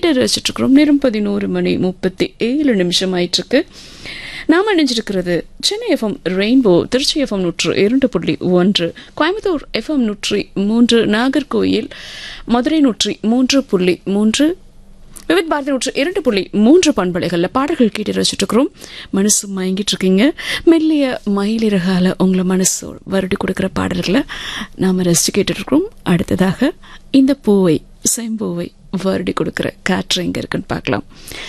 கேட்டு ரசிச்சுட்டு இருக்கிறோம் நேரம் பதினோரு மணி முப்பத்தி ஏழு நிமிஷம் ஆயிட்டு இருக்கு நாம் இணைஞ்சிருக்கிறது Chennai FM rainbow Trichy FM நூற்று இரண்டு புள்ளி ஒன்று கோயம்புத்தூர் எஃப்எம் நூற்றி மூன்று நாகர்கோயில் மதுரை நூற்றி மூன்று புள்ளி மூன்று விவித் பாரதி நூற்று இரண்டு புள்ளி மூன்று பண்பலைகளில் பாடல்கள் கேட்டு ரசிச்சுட்டு இருக்கிறோம் மனசு மயங்கிட்டு இருக்கீங்க மெல்லிய மயிலிறகால உங்களை மனசு வருடி கொடுக்குற பாடல்களை நாம ரசிச்சு கேட்டுட்டு இருக்கிறோம் அடுத்ததாக இந்த பூவை செம்பூவை வருடி கொடுக்குற காற்று எங்க இருக்குன்னு பார்க்கலாம்